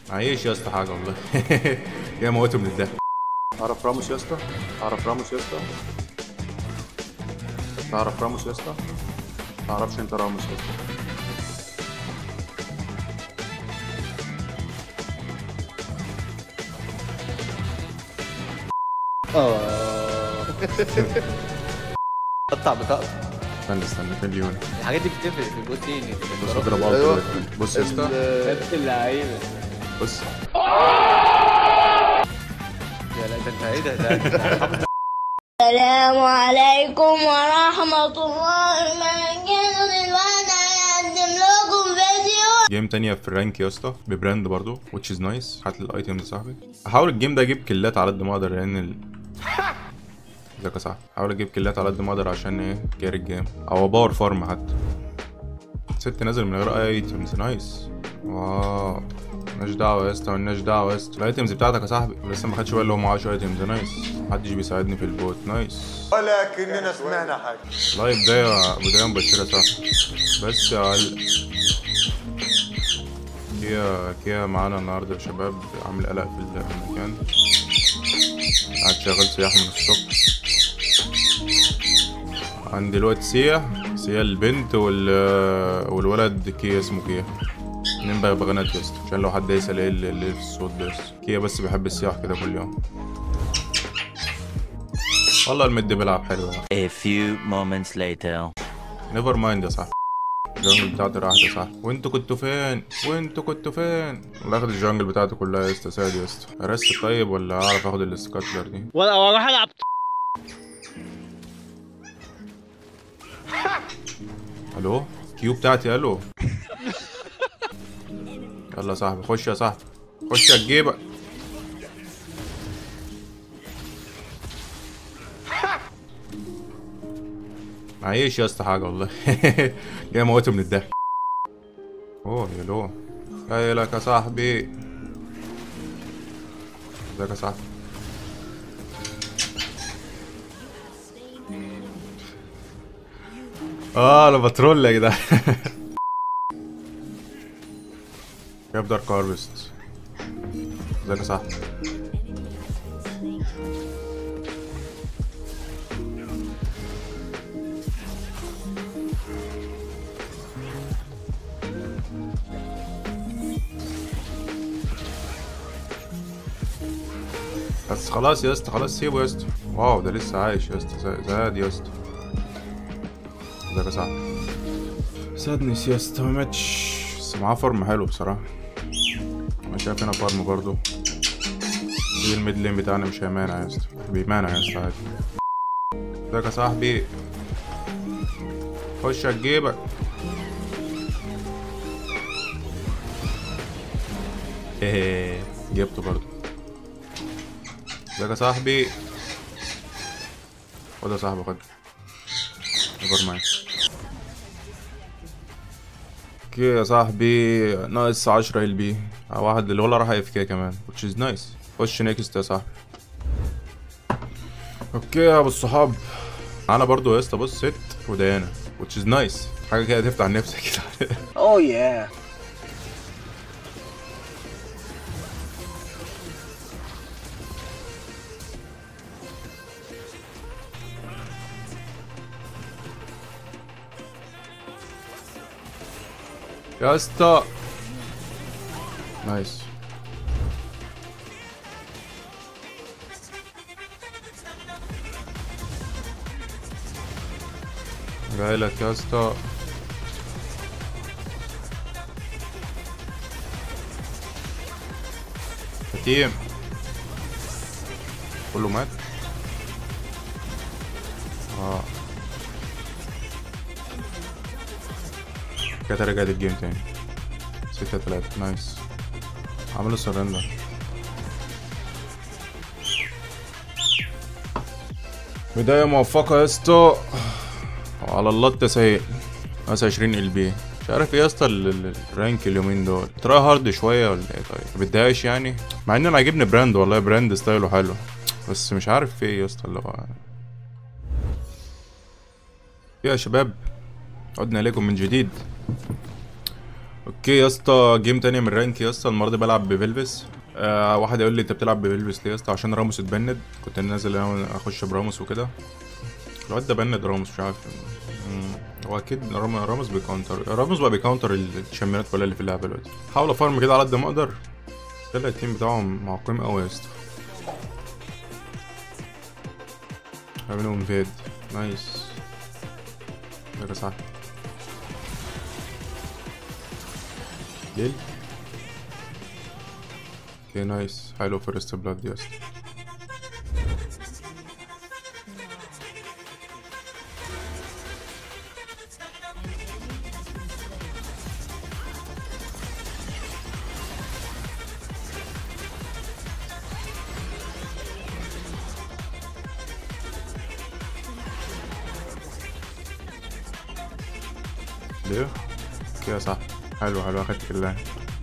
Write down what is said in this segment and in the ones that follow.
معيش يا اسطى حاجه والله يا موته من الضحك تعرف راموس يا اسطى تعرف راموس يا اسطى تعرف راموس يا اسطى تعرفش انت راموس يا اسطى قطع بطاقة استنى استنى فين ليون الحاجات دي بتفرق في الجول تاني بص اضرب الت أيوة. دلوقتي. بص يا اسطى نفس اللعيبة بص يا لا ده انت ايه ده ده ده السلام عليكم ورحمة الله وبركاته دلوقتي هقدم لكم فيديو جيم تانية في الرانك يا اسطى ببراند برضو which is nice هات لي الايتم يا صاحبي هحاول الجيم ده اجيب كلات على قد ما اقدر لان ال... ازيك يا صاحبي هحاول اجيب كلات على قد ما اقدر عشان ايه كاري الجيم او باور فارم حتى ست نازل من غير اي ايتمز نايس واو مالناش دعوة يا اسطى مالناش دعوة يا اسطى الايتمز بتاعتك يا صاحبي لسه ما خدش بالي هو معاه 10 ايتمز نايس محدش بيساعدني في البوت نايس ولكننا سمعنا حاجة والله بداية بداية مبشرة صح بس يا عل... كيا كيا معانا النهاردة يا شباب عامل قلق في المكان قاعد شغال سياح من الصبح عندي الوقت سيا سيا البنت وال والولد كيا اسمه كيا اتنين بغبغانات يا اسطى عشان لو حد يسأل ايه اللي اللي في الصوت ده بس كيا بس بيحب السياح كده كل يوم والله المد بيلعب حلو يعني A few moments later. نيفر مايند يا صاحبي الجنجل بتاعتي راحت يا صاحبي وانتوا كنتوا فين وانتوا كنتوا فين والله اخد الجنجل بتاعتي كلها يا اسطى سادي يا اسطى ارست طيب ولا اعرف اخد السكاتلر دي ولا واروح العب الو كيو بتاعتي الو يلا يا صاحبي خش يا صاحبي خش يا الجيبه معيش يا اسطى حاجه والله جاي موته من الضحك اوه يلو جاي لك يا صاحبي ازيك يا صاحبي اه انا بترول يا جدعان جايب دارك هارفست ازيك يا صاحبي بس خلاص يا اسطى خلاص سيبه يا اسطى واو ده لسه عايش يا اسطى زاد- زاد يا اسطى ازيك يا صاحبي سادنس يا اسطى ما ماتش بس معاه فارم حلو بصراحة انا شايف هنا فارم برضو في الميد لين بتاعنا مش هيمانع يا اسطى بيمانع يا اسطى عادي ازيك يا صاحبي خش على جيبك ايه جبته برضو ازيك يا صاحبي خد يا صاحبي خد نيفر مايند اوكي يا صاحبي ناقص 10 ال بي واحد اللي ولا راح اف كي كمان which is nice خش نيكست يا صاحبي اوكي يا ابو الصحاب انا برضو يا اسطى بص ست وديانا which is nice حاجه كده تفتح نفسك كده اوه يا يا اسطى نايس جاي لك يا اسطى يتيم كله مات اه كده رجعت الجيم تاني ستة تلاتة نايس عملوا سرندر بداية موفقة يا اسطى وعلى الله التسهيل ناقص 20 ال بي مش عارف ايه يا اسطى ال- ال- الرانك اليومين دول ترى هارد شوية ولا ايه طيب ما بتضايقش يعني مع ان انا عاجبني براند والله براند ستايله حلو بس مش عارف في ايه يا اسطى اللي هو يا شباب عدنا اليكم من جديد اوكي يا اسطى جيم تاني من رانك يا اسطى المره دي بلعب بفيلفس آه واحد يقول لي انت بتلعب بفيلفس ليه يا اسطى عشان راموس اتبند كنت نازل انا اخش براموس وكده الواد ده بند راموس مش عارف مم، هو اكيد رام- راموس بيكونتر راموس بقى بيكونتر الشامبيونات كلها اللي في اللعبه دلوقتي حاول افارم كده على قد ما اقدر طلع التيم بتاعهم معقم قوي يا اسطى عملوا انفيد نايس ده صح ليل اوكي نايس حلو فيرست بلاد يا اسطى ليه؟ كده صح حلو حلو اخدت كلها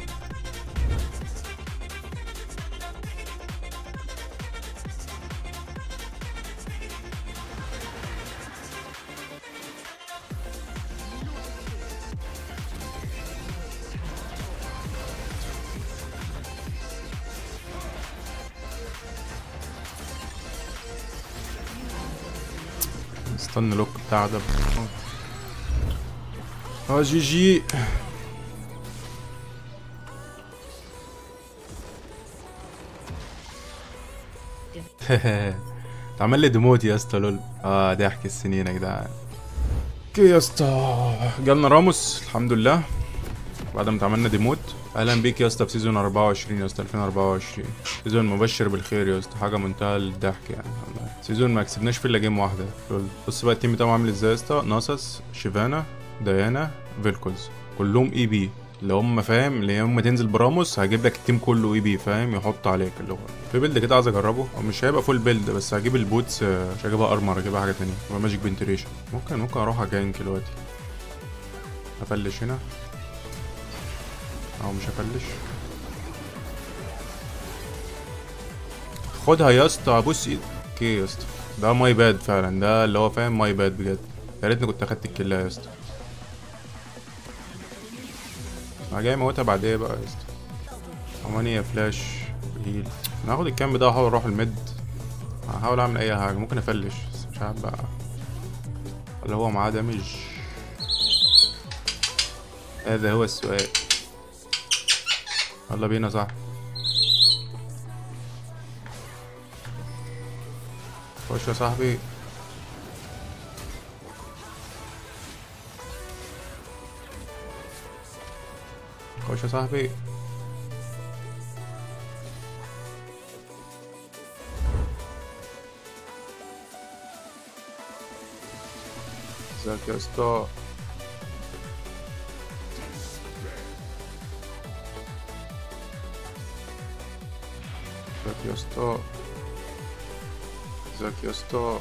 استنى لوك بتاع ده اه جي جي اتعمل لي ديموت يا اسطى لول اه ضحك السنين يا جدعان اوكي يا اسطى جالنا راموس الحمد لله بعد ما اتعملنا ديموت اهلا بيك يا اسطى في سيزون 24 يا اسطى 2024 سيزون مبشر بالخير يا اسطى حاجه منتهى الضحك يعني والله سيزون ما كسبناش فيه الا جيم واحده لول. بص بقى التيم بتاعهم عامل ازاي يا اسطى ناسس شيفانا ديانا فيلكوز كلهم اي بي اللي هم فاهم اللي هم تنزل براموس هجيب لك التيم كله اي بي فاهم يحط عليك اللي هو في بيلد كده عايز اجربه هو مش هيبقى فول بيلد بس هجيب البوتس آه، مش هجيبها ارمر هجيبها حاجه تانية هو ماجيك بنتريشن ممكن ممكن اروح اجانك دلوقتي افلش هنا او مش هفلش خدها يا اسطى بص ايد اوكي يا اسطى ده ماي باد فعلا ده اللي هو فاهم ماي باد بجد يا ريتني كنت اخدت الكلة يا اسطى انا جاي موتها بعد ايه بقى يا اسطى ثمانية فلاش هيل انا هاخد الكامب ده واحاول اروح الميد هحاول اعمل اي حاجة ممكن افلش بس مش عارف بقى اللي هو معاه دامج هذا هو السؤال يلا بينا صح خش يا صاحبي خش يا صاحبي ازيك يا اسطى ازيك يا اسطى ازيك يا اسطى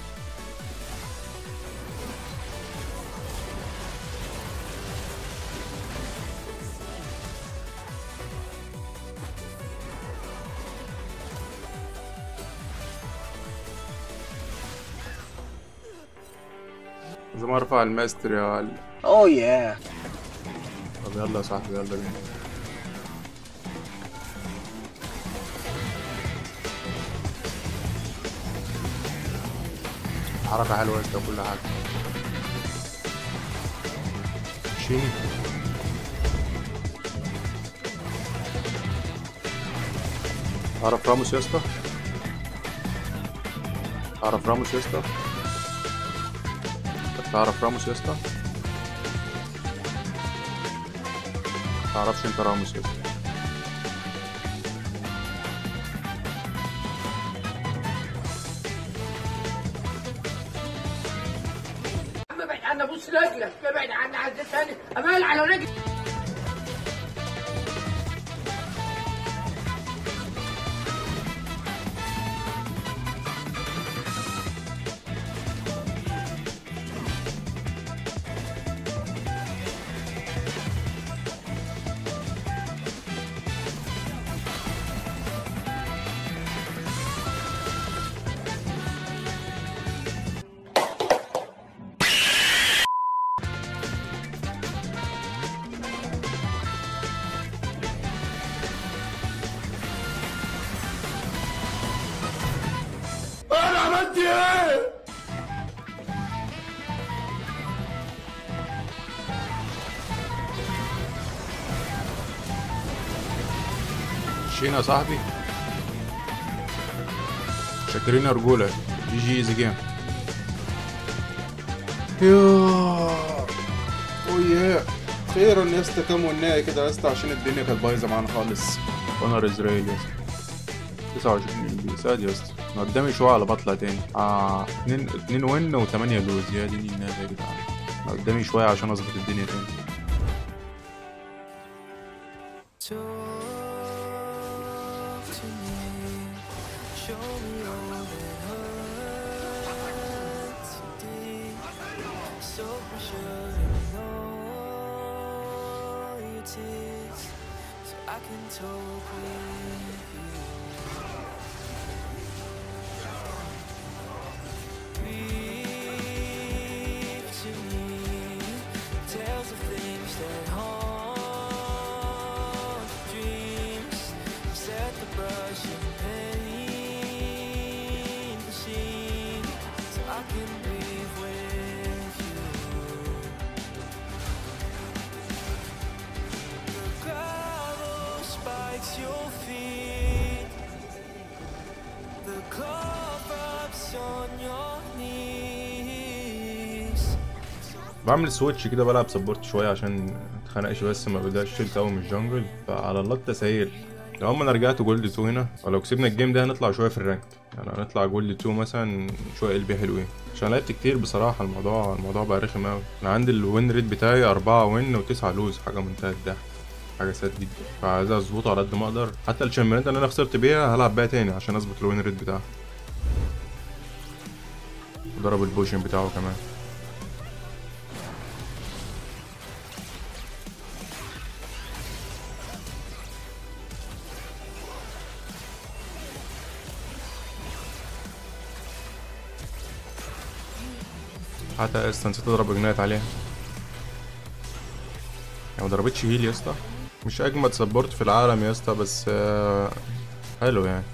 لازم ارفع الماستر يا علي اوه يا طب يلا يا صاحبي يلا بينا حركة حلوة يا اسطى كل حاجة شيني تعرف راموس يا اسطى؟ تعرف راموس يا اسطى؟ تعرف راموس يا اسطى؟ تعرفش انت راموس يا اسطى ابعد عنا بص رجلك ابعد عنا عايز تاني امال على رجلك عملت ايه شينا يا صاحبي شاكرين يا رجولة جي جي ايزي جيم ياه وياه خيرا يا اسطى كام والنهاية كده يا اسطى عشان الدنيا كانت بايظة معانا خالص اونر اسرائيل يا اسطى 29 ام بي ساد يا اسطى انا قدامي شويه على بطلع تاني اه 2 2 وين و8 لوز يا ديني الناس يا جدعان انا قدامي شويه عشان اظبط الدنيا تاني بعمل سويتش كده بلعب سبورت شويه عشان متخانقش بس ما بداش شلت قوي من الجنجل فعلى الله التسهيل لو ما انا رجعت جولد 2 هنا ولو كسبنا الجيم ده هنطلع شويه في الرانك يعني هنطلع جولد 2 مثلا شويه ال بي حلوين عشان لعبت كتير بصراحه الموضوع الموضوع بقى رخم قوي انا عندي الوين ريت بتاعي 4 وين و9 لوز حاجه منتهى الضحك حاجه ساد جدا فعايز اظبطه على قد ما اقدر حتى الشامبيونات اللي انا خسرت بيها هلعب بيها تاني عشان اظبط الوين ريت بتاعها وضرب البوشن بتاعه كمان حتى يا اسطى نسيت اضرب جنايت عليها يعني ما ضربتش هيل يا اسطى مش اجمد سبورت في العالم يا اسطى بس آه، حلو يعني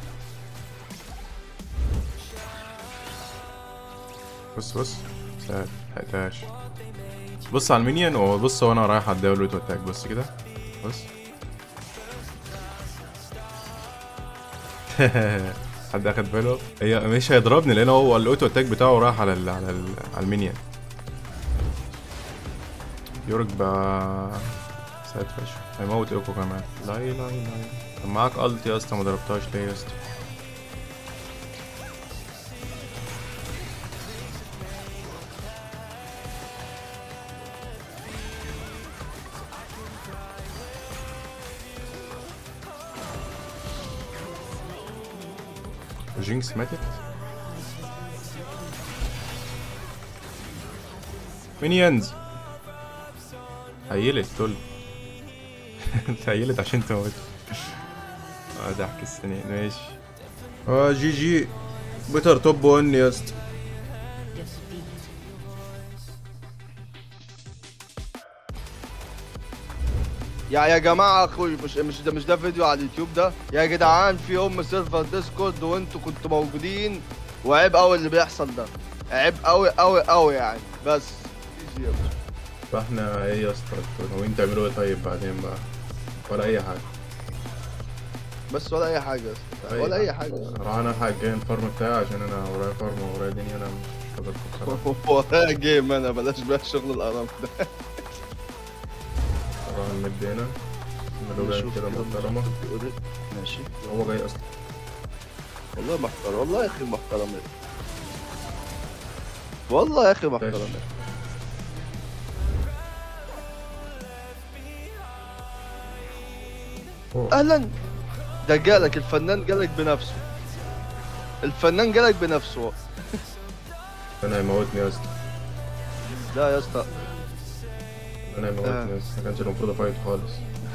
بص بص سهل ملحقتهاش بص على المينيون وبص وانا رايح على الدولة اوتو اتاك بص كده بص حد اخد باله هي مش هيضربني لان هو الاوتو اتاك بتاعه راح على ال على ال على المينيون يورك بقى ساد فشخ هيموت ايكو كمان لا لا لا كان معاك الت يا اسطى ما ضربتهاش ليه يا اسطى جينكس ماتت مينيونز هيلت تل هيلت عشان تموت اه ضحك السنين ماشي اه جي جي بيتر توب 1 يا اسطى يا يا جماعه اخوي مش مش ده مش ده فيديو على اليوتيوب ده يا جدعان في ام سيرفر ديسكورد وانتوا كنتوا موجودين وعيب قوي اللي بيحصل ده عيب قوي قوي قوي يعني بس جي جي يا باشا. فاحنا ايه يا اسطى ناويين تعملوا ايه طيب بعدين بقى ولا اي حاجه بس ولا اي حاجه يا اسطى. أي ولا اي حاجة. حاجه راح انا الحق جاي الفارم بتاعي عشان انا ورايا فارم ورايا دنيا انا مش قادر بصراحه ورايا جيم انا بلاش بقى شغل القرف ده راح المد هنا نعمله نشوف كده كده محترمه ماشي هو جاي اصلا والله محترم والله يا اخي محترم يا أخي. والله يا اخي محترم يا أخي. فوق. اهلا ده جالك الفنان جالك بنفسه الفنان جالك بنفسه انا هيموتني يا اسطى لا يا اسطى انا هيموتني آه. يا اسطى ما كانش المفروض افايت خالص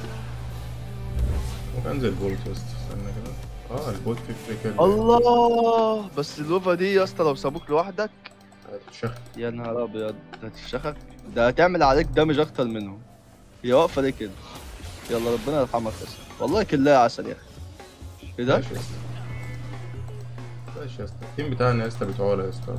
وانزل بولت يا اسطى استنى كده اه البوت في فريك الله بس اللوفا دي يا اسطى لو سابوك لوحدك هتشخ يا نهار ابيض ده هتفشخك ده هتعمل عليك دامج اكتر منهم هي واقفه ليه كده يلا ربنا يرحمك يا اسطى والله كلها عسل يا اخي ايه ده ماشي يا اسطى. ماشي يا اسطى التيم بتاعنا يا اسطى بتوعنا يا اسطى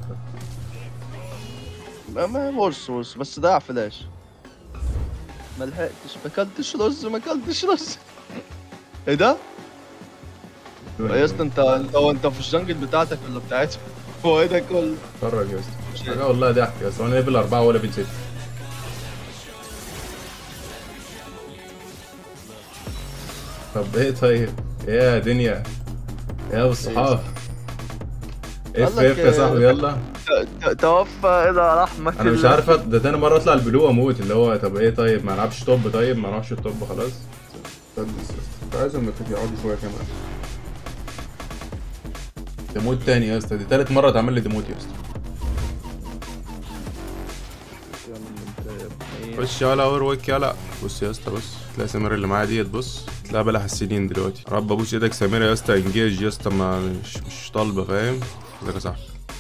ما ما بص بص بس ضاع فلاش ما لحقتش ما اكلتش رز ما اكلتش رز ايه ده؟ يا اسطى انت انت هو انت في الجنجل بتاعتك ولا بتاعتهم؟ هو ايه ده كله؟ اتفرج يا اسطى حاجه والله ضحك يا اسطى انا ليفل 4 ولا ليفل 6 طب ايه طيب؟ ايه يا دنيا؟ يا ابو الصحاب اف قال لك اف يا صاحبي يلا ت- توفى الى رحمة انا مش الله. عارف ده تاني مره اطلع البلو اموت اللي هو طب ايه طيب ما العبش توب طيب ما اروحش التوب خلاص طب كنت عايزهم يقعدوا شويه كمان ديموت تاني يا اسطى دي تالت مره تعمل لي ديموت يا اسطى خش يلا وروك يلا بص يا اسطى بص تلاقي سمير اللي معايا ديت بص تلاقي بلا حسينين دلوقتي رب ابوس ايدك سمير يا اسطى انجيج يا اسطى ما مش مش طالبه فاهم ازيك يا صاحبي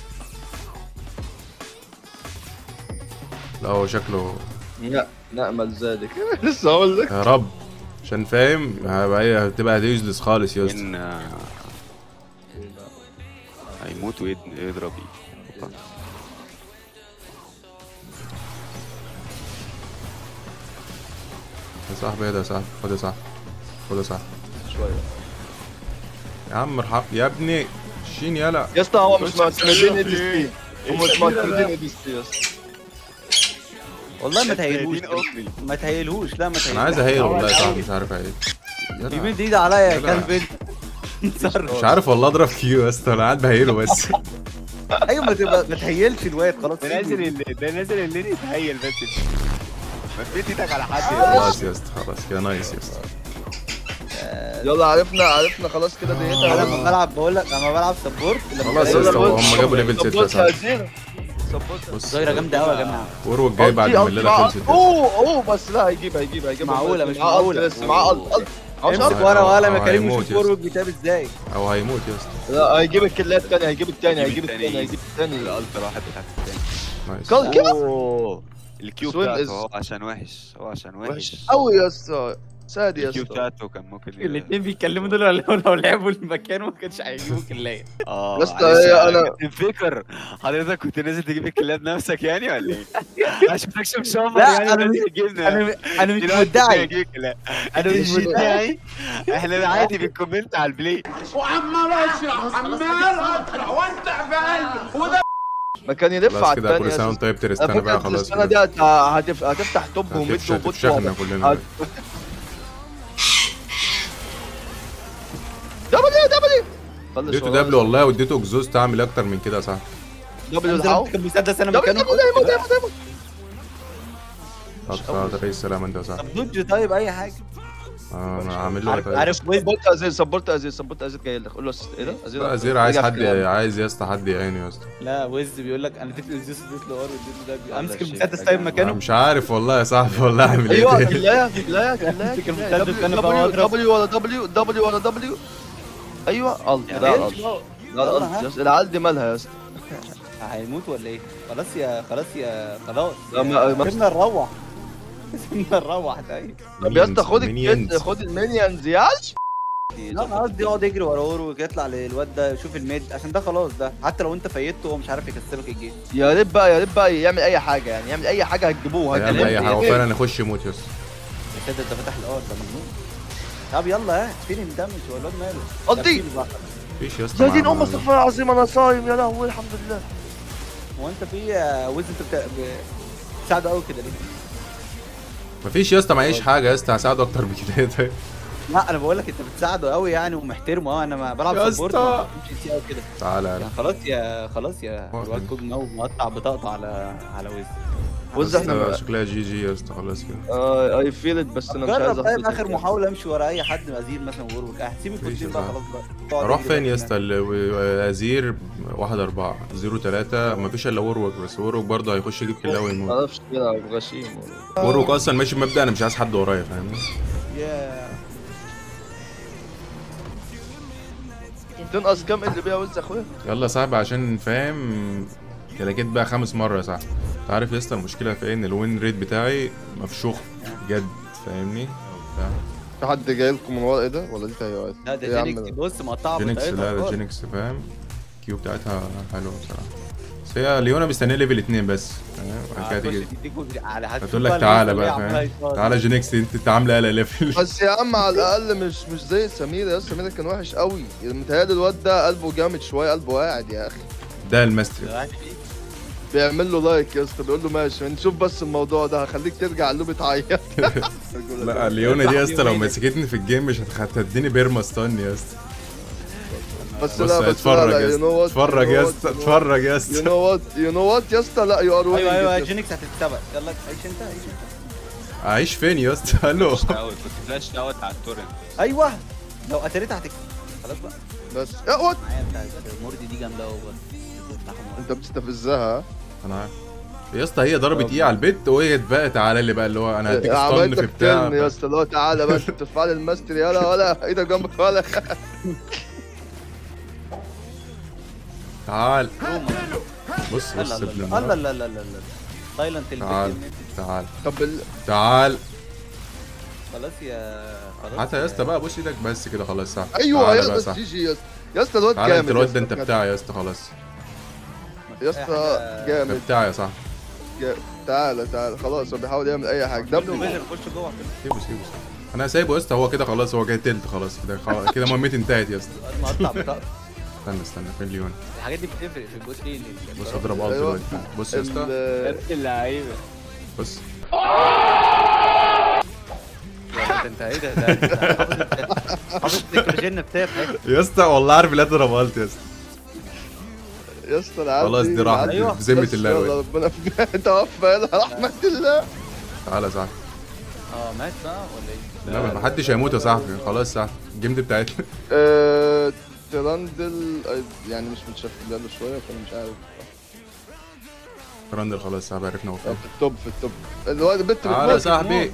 لا هو شكله لا نأمل ذلك لسه هقول لك يا رب عشان فاهم هيبقى ايه هتبقى يوزلس خالص يا اسطى ان آه، هيموت ويضرب ايه يا صاحبي ايه ده يا صاحبي خد يا صاحبي خد يا صاحبي شويه يا عم ارحم يا ابني شين يلا يا اسطى هو مش معتمدين اي دي ستي هم مش معتمدين اي دي ستي يا اسطى والله ما تهيلهوش ما تهيلهوش لا ما تهيلهوش انا عايز اهيل والله يا صاحبي مش عارف اهيل يلا. يمين ايد عليا يا يلا. كلب انت مش عارف والله اضرب كيو يا اسطى انا قاعد بهيله بس ايوه ما تبقى ما تهيلش الواد خلاص ده نازل اللي ده نازل اللي يتهيل بس ما تمد ايدك على حد خلاص يا اسطى خلاص كده نايس يا اسطى يلا عرفنا عرفنا خلاص كده انا ديتها لما بلعب بقول لك لما بلعب سبورت لما خلاص يا بلاقي اسطى هم جابوا ليفل 6 يا سبورت صاحبي هزيرة سبورت بص ظاهره جامده قوي يا جماعه وروك جاي بعد ما الليله خلصت اوه اوه بس لا هيجيب هيجيب هيجيب معقولة، مش معاه معقولة. قلط لسه معاه قلط قلط معهوش امسك قلط. ورا ولا ما هو كريم هيموت وشوف يا اسطى. فورورد بيتاب ازاي او هيموت يا اسطى لا هيجيب الكلات التاني هيجيب التاني هيجيب هيجيب التاني التاني. هيجيب التاني الالتر واحد بتاعت التاني نايس كل كده اوه الكيو سوين بتاعته is- هو عشان وحش هو عشان وحش وحش قوي يا اسطى ساد يا الكيو اسطى بتاعته كان ممكن الاثنين بيتكلموا دول لو لو لعبوا المكان ما كانش هيجيبوا كلايه اه يا اسطى معلش هي يعني أنا- كنت مفكر حضرتك كنت نازل تجيب الكلاب نفسك يعني ولا ايه؟ ما شفتكش مشمر لا، يعني أنا نازل مش- تجيبنا انا انا مش دلوقتي مدعي هجيب الكلاب انا مش مدعي احنا عادي بنكومنت على البلاي وعمال اشرح عمال اقرا وانتع في قلبي وده ما كان يلف خلاص على كده التاني كل يا سنه اسطى وانت طيب على ترستنا بقى فكرة خلاص السنة كده دي هت- هتف- هتفتح توب وميد هتفش- وبوت هتفشخنا وهت- كلنا هت- دبليو دبليو خلص اديته والله. دبل والله واديته اكزوست تعمل اكتر من كده يا صاحبي دبليو الحقوا كان مسدس انا دبليو مكانه دبليو دايما دايما دايما طب طب السلام انت يا صاحبي طب دوج طيب اي حاجه آه، انا عامل له عارف طيب. عارف ويز سبورت ازير سبورت ازير سبورت ازير جاي لك قول له أسيست. ايه ده ازير لا زير عايز رجع حد في- عايز يا اسطى حد يعينه يا اسطى لا ويز بيقول لك انا اديت له زيوس اديت له ار واديت له ده امسك شيء. المسدس طيب أنا مكانه مش عارف والله يا صاحبي والله اعمل ايوه ايه كلاية كلاية كلاية امسك كلاية. المسدس كان دبليو بقى أضرب. دبليو ولا دبليو دبليو ولا دبليو ايوه الت ده الت ده يلا، الت ها. يا اسطى. العيال دي مالها يا اسطى هيموت ولا ايه خلاص يا خلاص يا خلاص لا، ما- ما- سيبنا نروح سيبنا نروح طيب طب يا اسطى خد مينيونز. الكيت خد المينيونز يا لا انا قصدي يقعد يجري ورا اورو يطلع للواد ده يشوف الميد عشان ده خلاص ده حتى لو انت فايدته هو مش عارف يكسبك الجيم يا ريت بقى يا ريت بقى يعمل اي حاجه يعني يعمل اي حاجه هتجيبوه يعمل اي حاجه هو هتجيبوه. فعلا يخش يموت يا اسطى يا سيد انت فاتح الار ده مجنون طب يلا ها فين الدمج هو الواد ماله قضي. ترتيب بقى. مفيش يا اسطى يا دين مع- ام استغفر الله العظيم انا صايم يا لهوي الحمد لله هو انت في آه، ويز انت بتا- ب- بتساعده قوي كده ليه؟ مفيش يا اسطى معيش حاجه يا اسطى هساعده اكتر بكده طيب لا انا بقول لك انت بتساعده قوي يعني ومحترمه اه انا ما بلعب يا سبورت اسطى. ما بمشي سي او كده تعالى يعني يلا خلاص يا خلاص يا واحد. الواد كوج مو مقطع بطاقته على على ويز وز احنا بس بقى. شكلها جي جي يا اسطى خلاص كده اي فيل ات بس انا مش عايز جرب طيب أحبط اخر يعني. محاوله امشي ورا اي حد ازير مثلا وورك هسيب الكوتشين بقى يا خلاص بقى تقعد اروح تجري فين يا بقى اسطى ال- ازير واحد أربعة زيرو تلاتة مفيش الا وروك بس وروك برضه هيخش يجيب كلاوي ما ويموت اعرفش يلعب غشيم وروك اصلا ماشي بمبدأ انا مش عايز حد ورايا فاهمني يا تنقص كام اللي بيها وز اخويا يلا يا صاحبي عشان فاهم كلاكيت بقى خامس مرة يا صاحبي انت عارف يا اسطى المشكلة في ايه ان الوين ريت بتاعي مفشوخ بجد فاهمني في حد جاي لكم من ورا ايه ده ولا دي تهيؤات لا إيه يا ده عم جينكس ده؟ بص مقطعه جينكس بطاقتها لا ده خالص. جينكس فاهم الكيو بتاعتها حلوه بصراحه بس هي ليونا مستنيه ليفل 2 بس فاهم؟ بعد كده تيجي على حسب هتقول لك تعالى بقى فاهم تعالى جينكس انت انت عامله قلق ليفل بس يا عم على الاقل مش مش زي سمير يا سمير كان وحش قوي متهيألي الواد ده قلبه جامد شويه قلبه واعد يا اخي ده الماستري بيعمل له لايك يا اسطى بيقول له ماشي نشوف بس الموضوع ده هخليك ترجع اللوبي تعيط لا ليونا دي يا اسطى لو مسكتني في الجيم مش هتخ- هتديني بيرما ستان يا اسطى بس بص لا بس اتفرج لا يا لا you know اسطى what, اتفرج you يا know اسطى what, you know اتفرج يا You اسطى know what you know what يا اسطى لا يو ار ايوه ايوه جينكس هتتسبق يلا عيش انت عيش انت عايش فين يا اسطى الو اوت كنت فلاش اوت على التورنت ايوه لو قتلتها هتكسب خلاص بقى بس يا وات معايا بتاعت موردي دي جامده قوي انت بتستفزها انا عارف يا اسطى هي ضربت ايه على البيت وهي بقى تعالى لي بقى اللي هو انا هديك ستان عملت في لك بتاع ترن يا اسطى اللي هو تعالى بس ترفع لي الماستر يلا ولا ايدك جنبك ولا تعال بص لا بص لا ابن لا لا النار. لا لا لا لا سايلنت تعال تعال طب ال- تعال خلاص يا خلاص حتى يا اسطى بقى بص ايدك بس كده خلاص صح ايوه تعالى يا بقى اسطى صح جي جي يا اسطى يا اسطى الواد تعالى جامد انت يا الواد اسطى ده انت بجد. بتاعي يا اسطى خلاص يا اسطى ده جامد بتاعي يا صاحبي جامد. تعالى تعالى خلاص هو بيحاول يعمل اي حاجه ده دبليو فيجن خش جوه كده سيبه سيبه سيبه انا سايبه يا اسطى هو كده خلاص هو جاي تلت خلاص كده خلاص كده مهمتي انتهت يا اسطى مقطع بطاقة استنى استنى فين ليون الحاجات دي بتفرق في البوت لين بص اضرب الت أيوة. دلوقتي بص يا اسطى ال- اللعيبه بص انت ايه ده ده أنت حافظ حافظ التكنولوجيا بتاعك يا اسطى والله عارف لا اضرب الت يا اسطى يا اسطى العيال خلاص دي راحت العيال- في ذمة بس الله يلا الواد. ربنا توفى يلا رحمة الله تعالى يا صاحبي اه مات بقى ولا ايه؟ لا ما حدش هيموت يا صاحبي خلاص صح الجيم دي بتاعتنا آه، تراندل آه، يعني مش متشكل له شويه فانا مش عارف راندل خلاص يا صاحبي عرفنا هو آه، فين في التوب في التوب الواد البت تعالى يا بتموت صاحبي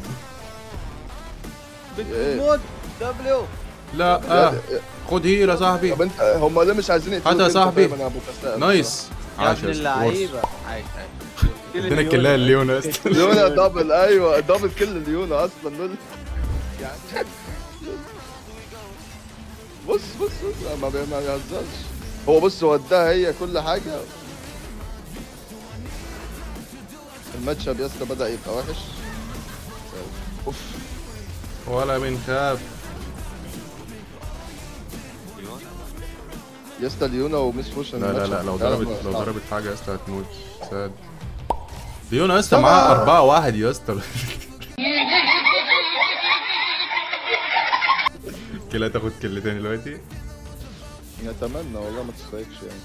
إيه؟ بتموت دبليو لا آه. خد هيل يا صاحبي طب انت هم ليه مش عايزين يقتلوا هات يا بنت صاحبي. فاهم انا ابو كساء نايس يا عاش ابن يا اسطى اللعيبه عايش عايش ادينا الكلايه الليون يا اسطى ليونا دبل ايوه دبل كل ليونا اصلا دول يعني بص بص بص ما بي- ما بيهزرش هو بص هو اداها هي كل حاجه الماتش اب يا اسطى بدا يبقى وحش اوف ولا بنخاف يا اسطى ليونا وميس فوشن لا لا الماتش لا لو اب ضربت فعلا لو صعب. ضربت حاجه يا اسطى هتموت ساد ليون يا اسطى معاه 4 1 يا اسطى كلا تاخد كلتين دلوقتي نتمنى والله ما تصيدش يعني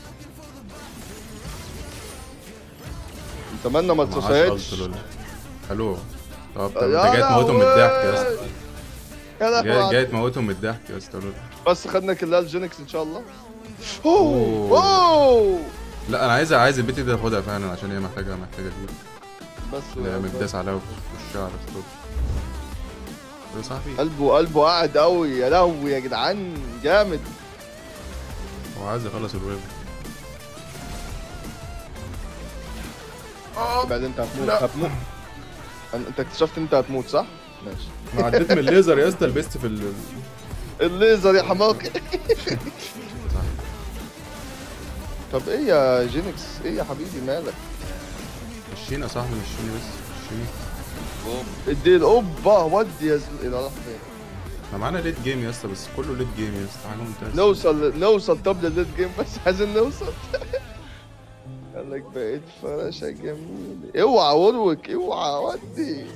نتمنى ما معهاش تصيدش ألت لول. الو طب طب يا انت جاي تموتهم من الضحك يا لهوي. اسطى يا لهوي جاي على- جاي تموتهم من الضحك يا اسطى لول. بس خدنا كلها الجينكس ان شاء الله أوه. اوه اوه لا انا عايز عايز البت دي تاخدها فعلا عشان هي محتاجه محتاجه دي بس اللي هي متداس عليها في الشعر في يا صاحبي قلبه قلبه قاعد قوي يا لهوي يا جدعان جامد هو عايز يخلص الويب بعدين انت هتموت هتموت أن- انت اكتشفت انت هتموت صح؟ ماشي انا عديت من الليزر يا اسطى لبست في ال الليزر يا حماقي طب ايه يا جينكس ايه يا حبيبي مالك مشينا يا صاحبي مشيني بس مشيني ادي اوبا ودي يا زل ايه ده راح فين احنا معانا ليت جيم يا اسطى بس كله ليت جيم يا اسطى حاجه ممتازه نوصل نوصل طب للليت جيم بس عايزين نوصل قال لك بقيت فراشة جميل اوعى وروك اوعى ودي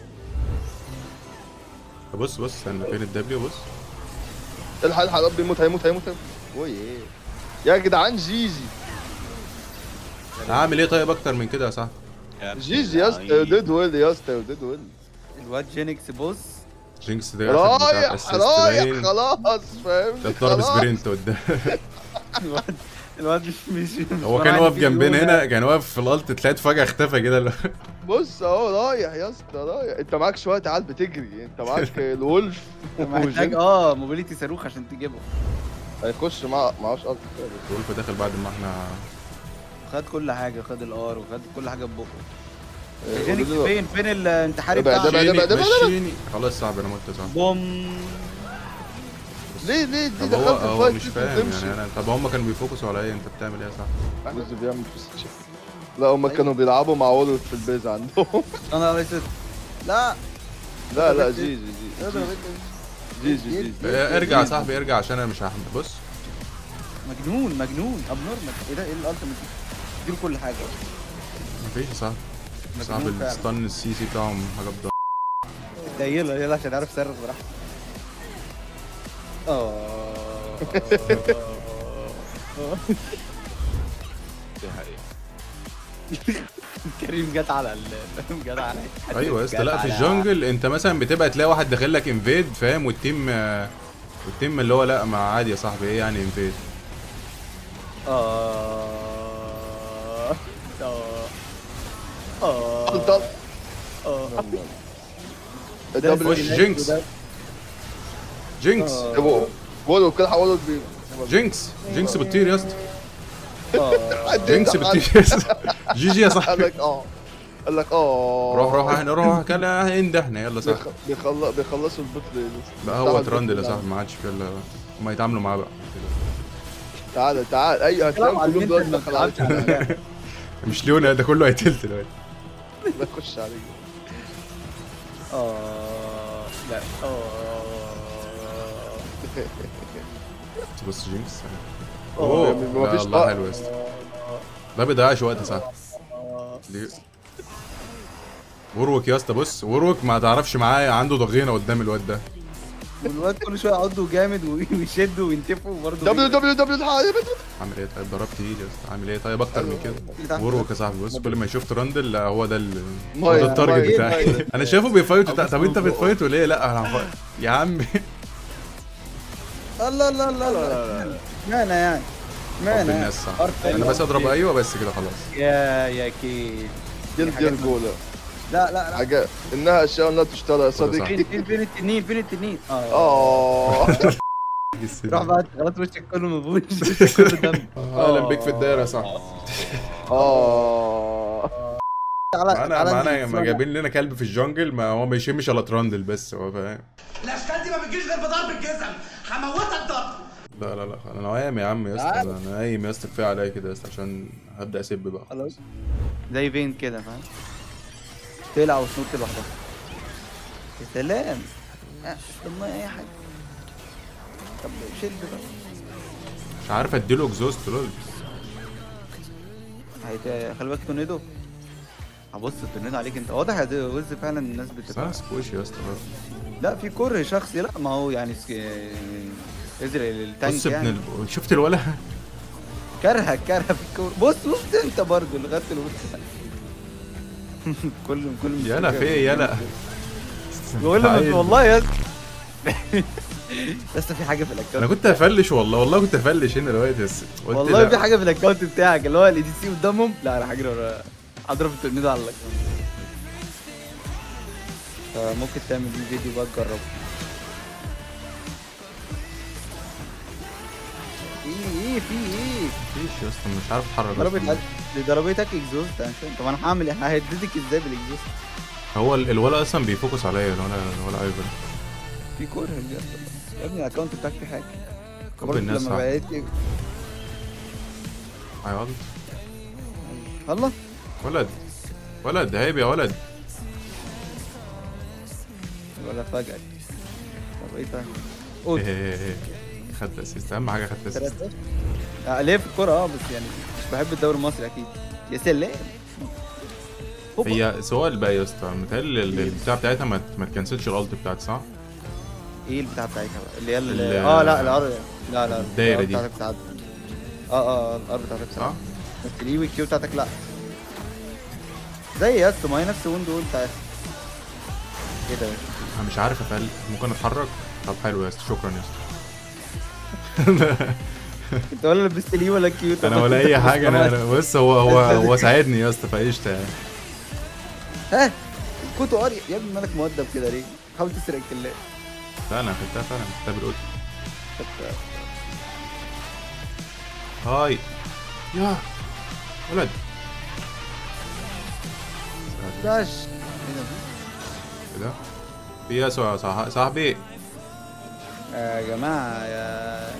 بص بص استنى فين الدبليو بص الحق الحق ربي يموت هيموت هيموت هيموت ويه يا جدعان جيجي هعمل ايه طيب اكتر من كده يا صاحبي جيجي يا اسطى ديد ويل يا اسطى ديد ويل الواد جينكس بص جينكس ده اخد بتاع رايح assist رايح باين. خلاص فاهم ده ضرب سبرنت قدام الواد الواد مش مش مش هو فرحان كان واقف فيه جنبنا بيقول هنا كان واقف في الالت تلاقيت فجاه اختفى كده اللي هو- بص اهو رايح يا اسطى رايح انت معاك شويه عيال بتجري انت معاك الولف محتاج اه موبيليتي صاروخ عشان تجيبه هيخش مع معهوش ارض وولف داخل بعد ما احنا خد كل حاجه خد الار وخد كل حاجه ببقه إيه، جينكس قولوا له- فين فين الانتحاري ابعد، بتاعه ابعد. مشيني ابعد، ابعد. مشيني خلاص صعب انا مت صعب بوم ليه ليه ليه طب هو دخلت هو الفايت مش دي فاهم وتمشي يعني انا طب هم كانوا بيفوكسوا على ايه انت بتعمل ايه يا صاحبي ويز بيعمل فيس تشيك لا هم كانوا بيلعبوا مع وولد في البيز عندهم انا رئيس لا لا لا جي جي جي اضرب جي جي جي إيه، ارجع يا صاحبي ارجع عشان انا مش هحمل بص مجنون مجنون اب نورمال ايه ده ايه الالتيميت دي اديله كل حاجه مفيش يا صاحبي مجنون صاحبي فعلا. الستان السي سي بتاعهم حاجه بضل يلا يلا عشان اعرف صرف براحتي اه دي حقيقة كريم جت على ال جت على ايوه يا اسطى لا في الجنجل انت مثلا بتبقى تلاقي واحد داخل لك انفيد فاهم والتيم آه، والتيم اللي هو لا ما عادي يا صاحبي ايه يعني انفيد اه اه اه انطلق اه الدبل خش جينكس جينكس يبقوا وولد كده حولوا بيه جينكس جينكس بتطير يا اسطى اه جينكس بتطير يا اسطى جي جي يا قال صاحبي لك اه قال لك اه روح روح احنا روح كلا انده احنا يلا صاحبي بيخ- بيخل- بيخلصوا البوت ليه بقى هو ترندل يا صاحبي ما عادش في الا هما يتعاملوا معاه بقى تعال تعال اي هتلاقيهم كلهم دلوقتي دخل عليك مش ليونا ده كله هيتلت دلوقتي لا خش عليك اه لا اه بص جينكس أوه، اوه يعني لا مفيش الله طاقة. حلو يا اسطى ما بيضيعش وقت يا صاحبي ليه وروك يا اسطى بص وروك ما تعرفش معاه عنده ضغينه قدام الواد ده والواد كل شويه عضه جامد ويشد وينتفوا برضه دبليو دبليو دبليو عامل ايه طيب ضربت ايدي يا اسطى عامل ايه طيب اكتر من كده وروك يا صاحبي بص كل ما يشوف ترندل لا هو ده ال هو ماي- ده التارجت ماي- بتاعي ماي. انا شايفه بيفايت بتاع طب انت بتفايته ليه لا انا هفايت. يا عم الله الله الله الله معنى يعني حب معنى الناس صح انا بس اضرب ايوه بس كده خلاص يا يا كيد دي دي الجولة لا لا لا حاجة انها اشياء لا تشترى يا صح. صديقي فين فين التنين فين التنين اه اه روح بقى غلط وشك كله مبوش وشك كله دم اهلا بيك في الدايره يا صاحبي اه تعالى معانا تعالى معانا ننزل ما جايبين لنا كلب في الجنجل ما هو ما يشمش الا ترندل بس هو فاهم الاشكال دي ما بتجيش غير بضرب الجزم هموتك ضرب لا لا لا انا قايم يا عم يا اسطى انا قايم يا اسطى كفايه عليا كده يا اسطى عشان هبدا اسب بقى خلاص زي فين كده فاهم تقلع وتنط لوحدها يا سلام آه، طب ما اي حاجه طب شد بقى مش عارف اديله اكزوست لول هيت- خلي بالك تورنيدو هبص التورنيدو عليك انت واضح يا ده وز فعلا الناس بس بتبقى انا سكوش يا اسطى برضه لا في كره شخصي لا ما هو يعني سك... ازرق التانك بص ابن يعني ال... شفت الولا كرهك كره في الكوره بص بص انت برضه لغايه الوسط كل كل يلا في إيه؟ يلا بقول له عيل. والله يا اسطى لسه في حاجه في الاكونت انا كنت هفلش والله والله كنت هفلش هنا دلوقتي بس قلت والله لا. في حاجه في الاكونت بتاعك اللي هو الاي دي سي قدامهم لا انا هجري ورا هضرب التورنيدو على الاكونت فممكن تعمل دي فيديو بقى تجربه ايه ايه في ايه مفيش يا اسطى مش عارف اتحرك ضربت أصلاً. دي ضربتك اكزوست انا مش فاهم طب انا هعمل ايه ههددك ازاي بالاكزوست هو ال- الولا اصلا بيفوكس عليا الولا الولا ايفر في كره بجد يا ابني الاكونت بتاعك فيه حاجه كب برضه الناس لما صح. بقيت هيقعد الله ولد ولد عيب يا ولد ولا فجأة طب ايه تاني؟ قول إيه، خدت اسيست اهم حاجه خدت اسيست ثلاثة آه، ليه في الكورة اه بس يعني مش بحب الدوري المصري اكيد يا سلام هوبا. هي سؤال بقى يا اسطى متهيألي ال- البتاع بتاعتها ما ما تكنسلش الالت بتاعتي صح؟ ايه البتاع بتاعتها بقى اللي هي ال- ال- اه لا الار لا لا الدايرة الار دي. بتاعتك ساعات اه اه الار بتاعتك صح؟ ساعات بس اليي والكيو بتاعتك لا زي يا اسطى ما هي نفس وين دول بتاعت ايه ده انا مش عارف افل ممكن اتحرك طب حلو يا اسطى شكرا يا اسطى انت ولا لبست ليه ولا كيو انا ولا اي حاجه انا أنا- بص هو هو هو ساعدني يا اسطى فقشطه يعني ها كنت قاري يا ابني مالك مؤدب كده ليه؟ حاول تسرق الكلات لا انا خدتها فعلا خدتها بالقلت هاي يا ولد داش ايه ده؟ كده في يا صاح- صاح- صاحبي يا جماعة يا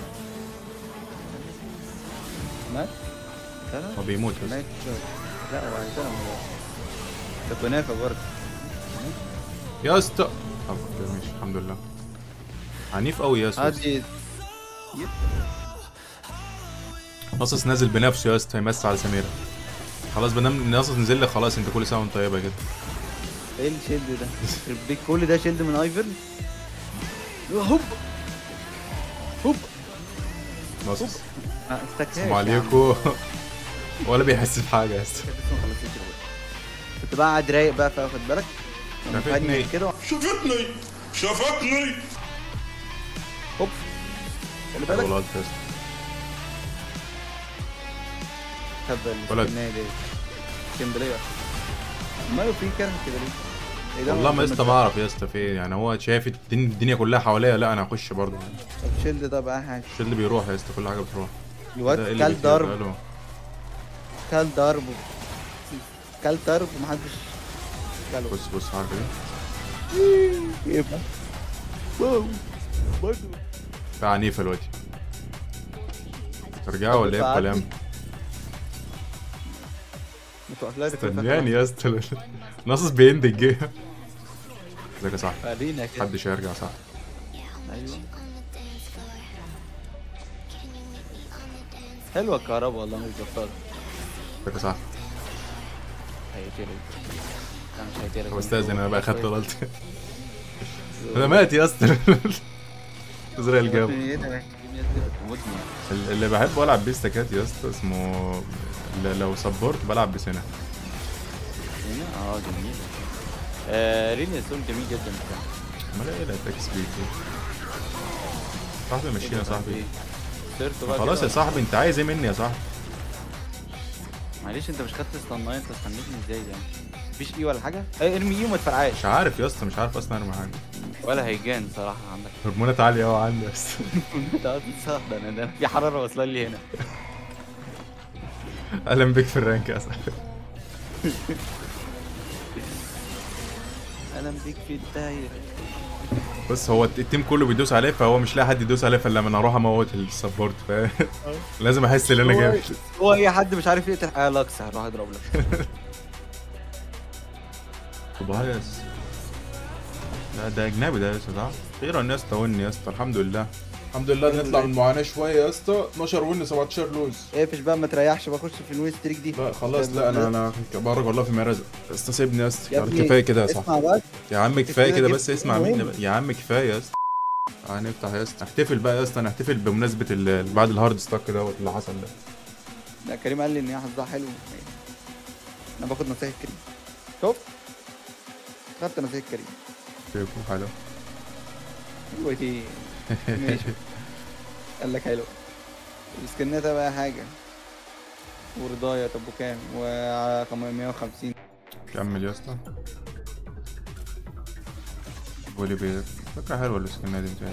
مات؟ لا لا هو بيموت بس مات لا هو عندنا ده كنافة برضه يا اسطى طب كده ماشي الحمد لله عنيف قوي يا اسطى هادي نصص نازل بنفسه يا اسطى يمس على سميرة خلاص بنام نصص نزل لك خلاص انت كل سنه وانت طيبه كده ايه الشيلد ده؟ يخرب بيك كل ده شيلد من ايفرن؟ هوب هوب نصص ما استكفاش السلام عليكم ولا بيحس بحاجه يا اسطى كنت بقى قاعد رايق بقى فاخد بالك شافتني. فني كده شافتني شافتني هوب خلي بالك والله يا اسطى تبا ولد. النهاية دي كمبرية ماله في كلام كده ليه؟ إيه ده؟ والله ما يا اسطى طب بعرف يا اسطى في إيه؟ يعني هو شايف الدنيا الدنيا كلها حواليا لا انا هخش برضه شيلد ده بقى حاجة مش اللي بيروح يا اسطى كل حاجه بتروح الواد ده إيه اللي كل بيتقال ضرب له؟ كل ضرب كل ضرب ومحدش جاله بص بص عارف ايه ايه بقى؟ واو برضه في عنيفه دلوقتي ترجعوا ولا ايه فعلا. الكلام متوقف استناني يا اسطى ناصص بيند الجيم ازيك يا صاحبي خلينا كده محدش هيرجع صح ايوه حلوه الكهرباء والله مش بطال ازيك يا صاحبي هيقتلك لا مش هيقتلك طب استاذن انا بقى خدت غلطتي انا مات يا اسطى ازرق الجو ال- اللي بحب العب بيه استكات يا اسطى اسمه ل- لو سبورت بلعب بسنة اه جميل آه ريني السون جميل جدا بصراحه امال ايه الاتاك سبيد دي صاحبي مشينا يا صاحبي سيرته بقى خلاص كده. يا صاحبي انت عايز ايه مني يا صاحبي معلش انت مش خدت استناي انت استنيتني ازاي يعني مفيش ايه ولا حاجه ايه ارمي ايه وما تفرقعش مش عارف يا اسطى مش عارف اصلا ارمي حاجه ولا هيجان صراحه عندك هرمونات عاليه قوي عندي يا اسطى انت قاعد تصح ده انا ده أنا في حراره واصله لي هنا اهلا بيك في الرانك يا صاحبي انا بيك في الدايره بص هو التيم كله بيدوس عليه فهو مش لاقي حد يدوس عليه فلما انا اروح اموت السبورت فاهم لازم احس ان انا هو- جامد هو اي حد مش عارف يقتل آه لاكس هروح اضرب لك طبايس لا ده اجنبي ده يا اسطى صح؟ خيرا يا اسطى ون يا اسطى الحمد لله الحمد لله نطلع من المعاناه شويه يا اسطى 12 وin 17 لوز اقفش بقى ما تريحش بخش في الويست ستريك دي لا خلاص لا انا انا بارك والله في مرزق يا اسطى سيبني يا اسطى يا ابني، كفايه كده يا صاحبي اسمع بقى يا عم كفايه كده كده جبت بس اسمع مهم. مني بقى. يا عم كفايه يا اسطى هنفتح يا اسطى نحتفل بقى يا اسطى نحتفل بمناسبه ال- بعد الهارد ستاك دوت اللي حصل ده لا كريم قال لي ان هي حظها حلو انا باخد نصايح كريم شوف خدت نصايح كريم شايفه حلو ايوه دي ماشي قال لك حلو السكنات بقى حاجه ورضايا طب وكام و 150 كمل يا اسطى بولي بير فكرة حلوة السكنة دي بتاعتي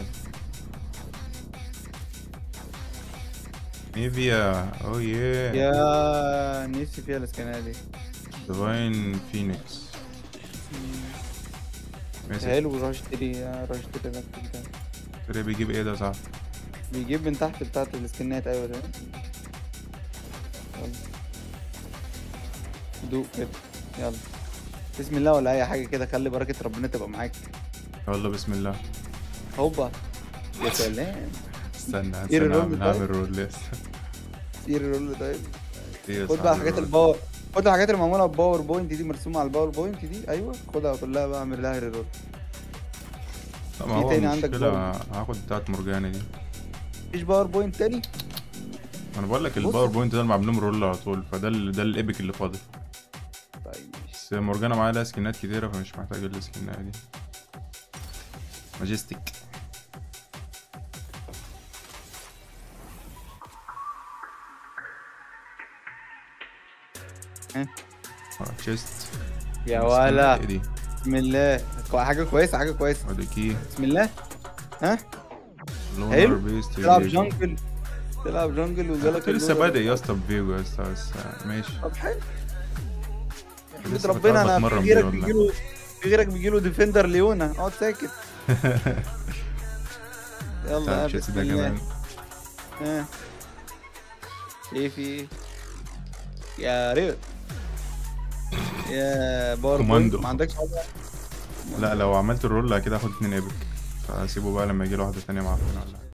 نيفيا او ياه يا نفسي فيها السكنات دي ديفاين فينيكس ماشي حلو روح اشتري روح اشتري ده ده. كده بيجيب ايه ده صح بيجيب من تحت بتاعت السكنات ايوه ده يلا دوق كده يلا بسم الله ولا اي حاجه كده خلي بركه ربنا تبقى معاك يلا بسم الله هوبا يا سلام استنى إيه استنى الرول هعمل طيب؟ هعمل رول لسه سير الرول طيب إيه يا خد بقى صاحبي الحاجات الرول؟ الباور خد الحاجات اللي معموله بباور بوينت دي مرسومه على الباور بوينت دي ايوه خدها كلها بقى اعمل لها ريرول لا ما في هو تاني عندك المشكلة باور. هاخد بتاعت مرجاني دي مفيش باور بوينت تاني انا بقول لك بص. الباور بوينت ده اللي معمول رول على طول فده ال- ده الايبك اللي فاضل طيب بس مرجانة معايا لها سكنات كتيرة فمش محتاج السكنات دي ماجستيك ها؟ تشيست يا ولا ايه دي بسم الله كو- حاجه كويسه حاجه كويسه ادي كي بسم الله ها لونر حلو. بيست تلعب جنجل تلعب جنجل وجالك كنت لسه اللورا. بادئ يا اسطى بفيجو يا اسطى بس ماشي طب حلو احمد لسه ربنا كنت قاعد انا بتمرن في غيرك بيه والله. بيجيله في غيرك بيجيله ديفندر ليونا اقعد ساكت يلا بتاع يا تشيلسي بسم ده الله كمان ها ايه في ايه يا ريت يا باربو كوماندو. ما عندكش حاجه لا لو عملت الرول كده هاخد اتنين ايبك فاسيبه بقى لما يجي له واحده تانية معفنه ولا حاجة.